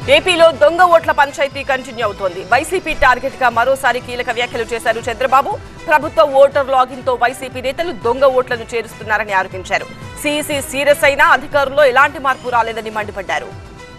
ఏపీలో దొంగ ఓట్ల పంచాయతీ కంటిన్యూ అవుతోంది వైసీపీ టార్గెట్ గా మరోసారి కీలక వ్యాఖ్యలు చేశారు చంద్రబాబు ప్రభుత్వ ఓటర్ లాగిన్ తో వైసీపీ నేతలు దొంగ ఓట్లను చేరుస్తున్నారని ఆరోపించారు సీఈసీ సీరియస్ అయినా అధికారుల్లో ఎలాంటి మార్పు రాలేదని మండిపడ్డారు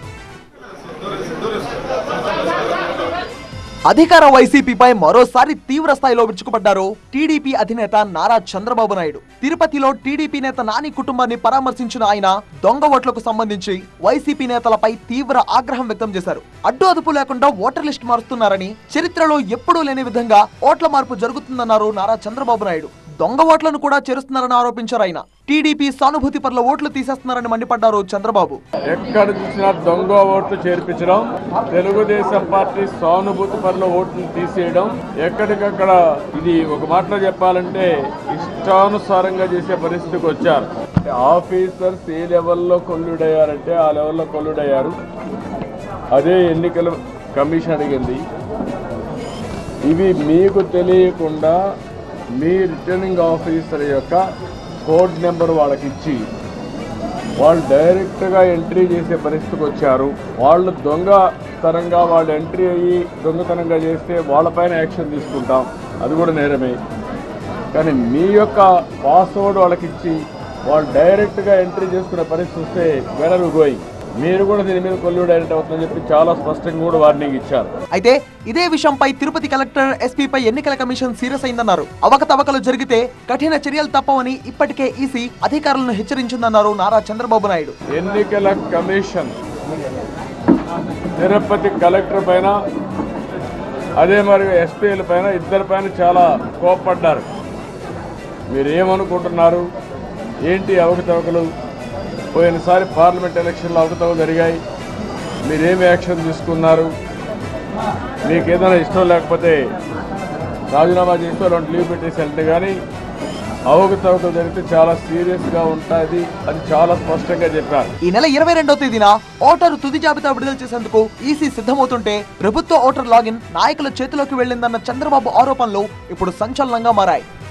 అధికార వైసీపీపై మరోసారి తీవ్ర స్థాయిలో విరుచుకుపడ్డారు టీడీపీ అధినేత నారా చంద్రబాబు నాయుడు తిరుపతిలో టీడీపీ నేత నాని కుటుంబాన్ని పరామర్శించిన ఆయన దొంగ ఓట్లకు సంబంధించి వైసీపీ నేతలపై తీవ్ర ఆగ్రహం వ్యక్తం చేశారు అడ్డు అదుపు లేకుండా ఓటర్ లిస్ట్ మారుస్తున్నారని చరిత్రలో ఎప్పుడూ లేని విధంగా ఓట్ల మార్పు జరుగుతుందన్నారు నారా చంద్రబాబు నాయుడు దొంగ ఓట్లను కూడా చేరుస్తున్నారని ఆరోపించారు ఆయన టీడీపీ సానుభూతి పట్ల ఓట్లు తీసేస్తున్నారని మండిపడ్డారు చంద్రబాబు ఎక్కడ చూసినా దొంగ ఓట్లు చేర్పించడం తెలుగుదేశం పార్టీ సానుభూతి పనుల ఓట్లు తీసేయడం ఎక్కడికక్కడ ఇది ఒక మాటలో చెప్పాలంటే ఇష్టానుసారంగా చేసే పరిస్థితికి వచ్చారు ఆఫీసర్స్ ఏ లెవెల్లో కొల్లుడయ్యారంటే ఆ లెవెల్లో కొల్లుడయ్యారు అదే ఎన్నికల కమిషన్ అడిగింది ఇవి మీకు తెలియకుండా మీ రిటర్నింగ్ ఆఫీసర్ యొక్క కోడ్ నెంబర్ వాళ్ళకి ఇచ్చి వాళ్ళు డైరెక్ట్గా ఎంట్రీ చేసే పరిస్థితికి వచ్చారు వాళ్ళు దొంగతనంగా వాళ్ళు ఎంట్రీ అయ్యి దొంగతనంగా చేస్తే వాళ్ళపైన యాక్షన్ తీసుకుంటాం అది కూడా నేరమే కానీ మీ యొక్క పాస్వర్డ్ వాళ్ళకి ఇచ్చి వాళ్ళు డైరెక్ట్గా ఎంట్రీ చేసుకునే పరిస్థితి వస్తే వెనరు గోయింగ్ మీరు కూడా దీని మీద కొల్లు డైరెక్ట్ అవుతుందని చెప్పి చాలా స్పష్టంగా కూడా వార్నింగ్ ఇచ్చారు అయితే ఇదే విషయంపై తిరుపతి కలెక్టర్ ఎస్పీపై ఎన్నికల కమిషన్ సీరియస్ అయిందన్నారు అవకతవకలు జరిగితే కఠిన చర్యలు తప్పవని ఇప్పటికే ఈసీ అధికారులను హెచ్చరించిందన్నారు నారా చంద్రబాబు నాయుడు ఎన్నికల కమిషన్ తిరుపతి కలెక్టర్ పైన అదే మరి ఎస్పీల పైన ఇద్దరి పైన చాలా కోప్పడ్డారు మీరు ఏమనుకుంటున్నారు ఏంటి అవకతవకలు పోయినసారి పార్లమెంట్ ఎలక్షన్లో అవకతవకలు జరిగాయి మీరేమి యాక్షన్ తీసుకున్నారు మీకు ఏదైనా ఇష్టం లేకపోతే రాజీనామా చేస్తూ అలాంటి లీవ్ పెట్టేసి వెళ్తే కానీ అవకతవకలు జరిగితే చాలా సీరియస్గా ఉంటుంది అని చాలా స్పష్టంగా చెప్పారు ఈ నెల ఇరవై రెండవ తేదీన ఓటరు తుది జాబితా విడుదల చేసేందుకు ఈసీ సిద్ధమవుతుంటే ప్రభుత్వ ఓటర్ లాగిన్ నాయకుల చేతిలోకి వెళ్లిందన్న చంద్రబాబు ఆరోపణలు ఇప్పుడు సంచలనంగా మారాయి